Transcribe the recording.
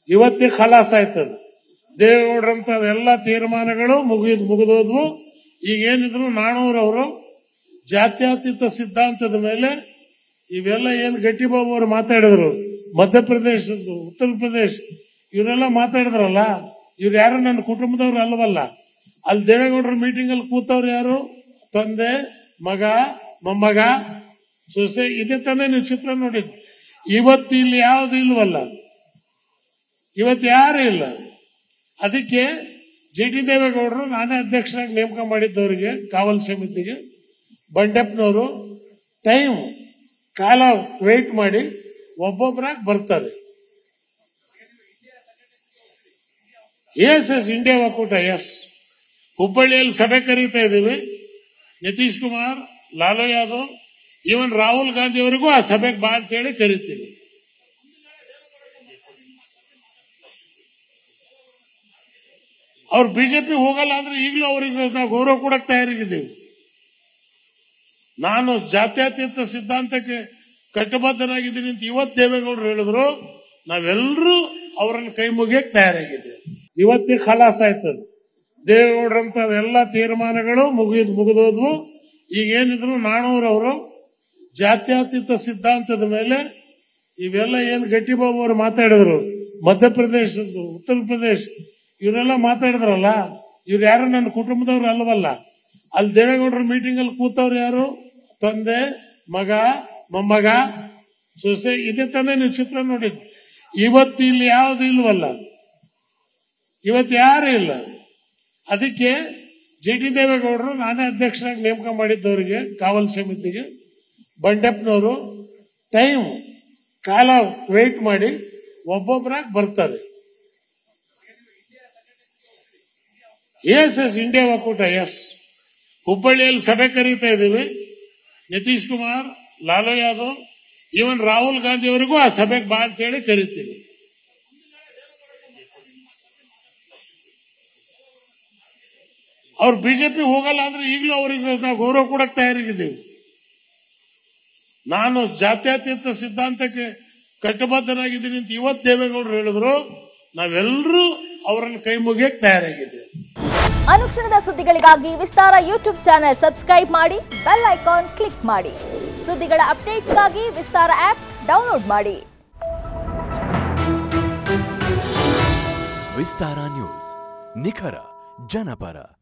ಇವತ್ತೇ ಖಲಾಸ್ ಆಯ್ತದ ದೇವೇಗೌಡರಂತ ಎಲ್ಲ ತೀರ್ಮಾನಗಳು ಮುಗಿದ್ ಮುಗಿದೋದ್ವು ಈಗ ಏನಿದ್ರು ನಾಣೂರವರು ಜಾತ್ಯತೀತ ಸಿದ್ಧಾಂತದ ಮೇಲೆ ಇವೆಲ್ಲ ಏನ್ ಗಟ್ಟಿಬಾಬು ಅವರು ಮಾತಾಡಿದ್ರು ಮಧ್ಯಪ್ರದೇಶದ್ದು ಉತ್ತರ ಪ್ರದೇಶ ಇವರೆಲ್ಲ ಮಾತಾಡಿದ್ರಲ್ಲ ಇವ್ರು ಯಾರು ನನ್ನ ಕುಟುಂಬದವ್ರು ಅಲ್ವಲ್ಲ ಅಲ್ಲಿ ದೇವೇಗೌಡರ ಮೀಟಿಂಗ್ ಅಲ್ಲಿ ಕೂತವ್ರು ಯಾರು ತಂದೆ ಮಗ ಮೊಮ್ಮಗ ಸೊಸೆ ಇದೇ ತಾನೇ ನೀವು ಚಿತ್ರ ನೋಡಿದ್ದು ಇವತ್ತು ಇಲ್ಲಿ ಯಾವುದು ಇಲ್ವಲ್ಲ ಇವತ್ತು ಯಾರು ಇಲ್ಲ ಅದಕ್ಕೆ ಜೆ ಟಿ ದೇವೇಗೌಡರು ನಾನೇ ಅಧ್ಯಕ್ಷರಾಗಿ ನೇಮಕ ಮಾಡಿದ್ದವರಿಗೆ ಕಾವಲ್ ಸಮಿತಿಗೆ ಬಂಡೆಪ್ಪನವರು ಟೈಮ್ ಕಾಲ ವೇಟ್ ಮಾಡಿ ಒಬ್ಬೊಬ್ಬರಾಗಿ ಬರ್ತಾರೆ ಎಸ್ ಎಸ್ ಇಂಡಿಯಾ ಒಕ್ಕೂಟ ಎಸ್ ಹುಬ್ಬಳ್ಳಿಯಲ್ಲಿ ಸಭೆ ಕರೀತಾ ಇದ್ದೀವಿ ನಿತೀಶ್ ಕುಮಾರ್ ಲಾಲು ಯಾದವ್ ಈವನ್ ರಾಹುಲ್ ಗಾಂಧಿ ಅವರಿಗೂ ಆ ಸಭೆಗೆ ಬಾ ಅಂತ ಹೇಳಿ ಕರಿತೀವಿ ಅವ್ರು ಬಿಜೆಪಿ ಹೋಗಲ್ಲ ಅಂದ್ರೆ ಈಗಲೂ ಅವರಿಗೆ ನಾವು ಗೌರವ ಕೊಡಕ್ ತಯಾರಿಗಿದ್ದೀವಿ ನಾನು ಜಾತ್ಯತೀತ ಸಿದ್ಧಾಂತಕ್ಕೆ ಕಟ್ಟಬದ್ಧನಾಗಿದ್ದೀನಿ ಅಂತ ಇವತ್ತು ದೇವೇಗೌಡರು ಹೇಳಿದ್ರು ನಾವೆಲ್ಲರೂ ಅವರನ್ನು ಕೈ ಮುಗಿಯಕ್ ತಯಾರಾಗಿದ್ದೀವಿ ಇವತ್ತೇ ಖಲಾಸ್ ಆಯ್ತದ ದೇವೇಗೌಡರಂತ ಎಲ್ಲ ತೀರ್ಮಾನಗಳು ಮುಗಿದ್ ಮುಗಿದೋದ್ವು ಈಗ ಏನಿದ್ರು ನಾಣೂರವರು ಜಾತ್ಯತೀತ ಸಿದ್ಧಾಂತದ ಮೇಲೆ ಇವೆಲ್ಲ ಏನ್ ಗಟ್ಟಿಬಾಬು ಅವರು ಮಾತಾಡಿದ್ರು ಮಧ್ಯಪ್ರದೇಶದ್ದು ಉತ್ತರ ಪ್ರದೇಶ ಇವರೆಲ್ಲ ಮಾತಾಡಿದ್ರಲ್ಲ ಇವ್ರು ಯಾರು ನನ್ನ ಕುಟುಂಬದವ್ರು ಅಲ್ವಲ್ಲ ಅಲ್ಲಿ ದೇವೇಗೌಡರ ಮೀಟಿಂಗ್ ಅಲ್ಲಿ ಕೂತವ್ರು ಯಾರು ತಂದೆ ಮಗ ಮೊಮ್ಮಗ ಸೊಸೆ ಇದೇ ತಾನೇ ನೀವು ಚಿತ್ರ ನೋಡಿದ್ದು ಇವತ್ತು ಇಲ್ಲಿ ಯಾವುದು ಇಲ್ವಲ್ಲ ಇವತ್ತು ಯಾರು ಇಲ್ಲ ಅದಕ್ಕೆ ಜೆ ಟಿ ದೇವೇಗೌಡರು ನಾನೇ ಅಧ್ಯಕ್ಷರಾಗಿ ನೇಮಕ ಮಾಡಿದ್ದವರಿಗೆ ಕಾವಲ್ ಸಮಿತಿಗೆ ಬಂಡೆಪ್ಪನವರು ಟೈಮ್ ಕಾಲ ವೇಟ್ ಮಾಡಿ ಒಬ್ಬೊಬ್ಬರಾಗಿ ಬರ್ತಾರೆ ಎಸ್ ಎಸ್ ಇಂಡಿಯಾ ಒಕ್ಕೂಟ ಎಸ್ ಹುಬ್ಬಳ್ಳಿಯಲ್ಲಿ ಸಭೆ ಕರೀತಾ ಇದ್ದೀವಿ ನಿತೀಶ್ ಕುಮಾರ್ ಲಾಲು ಯಾದವ್ ಈವನ್ ರಾಹುಲ್ ಗಾಂಧಿ ಅವರಿಗೂ ಆ ಸಭೆಗೆ ಬಾ ಅಂತ ಹೇಳಿ ಕರಿತೀವಿ ಅವ್ರು ಬಿಜೆಪಿ ಹೋಗಲ್ಲ ಅಂದ್ರೆ ಈಗಲೂ ಅವರಿಗೆ ನಾವು ಗೌರವ ಕೊಡಕ್ ತಯಾರಿಗಿದ್ದೀವಿ ನಾನು ಜಾತ್ಯತೀತ ಸಿದ್ಧಾಂತಕ್ಕೆ ಕಟ್ಟಬದ್ಧನಾಗಿದ್ದೀನಿ ಅಂತ ಇವತ್ತು ದೇವೇಗೌಡರು ಹೇಳಿದ್ರು ನಾವೆಲ್ಲರೂ ಅವರನ್ನು ಕೈ ಮುಗಿಯಕ್ ತಯಾರಾಗಿದ್ದೀವಿ ಅನುಕ್ಷಣದ ಸುದ್ದಿಗಳಿಗಾಗಿ ವಿಸ್ತಾರ ಯೂಟ್ಯೂಬ್ ಚಾನೆಲ್ ಸಬ್ಸ್ಕ್ರೈಬ್ ಮಾಡಿ ಬೆಲ್ ಐಕಾನ್ ಕ್ಲಿಕ್ ಮಾಡಿ ಸುದ್ದಿಗಳ ಅಪ್ಡೇಟ್ಸ್ಗಾಗಿ ವಿಸ್ತಾರ ಆಪ್ ಡೌನ್ಲೋಡ್ ಮಾಡಿ ವಿಸ್ತಾರ ನ್ಯೂಸ್ ನಿಖರ ಜನಪರ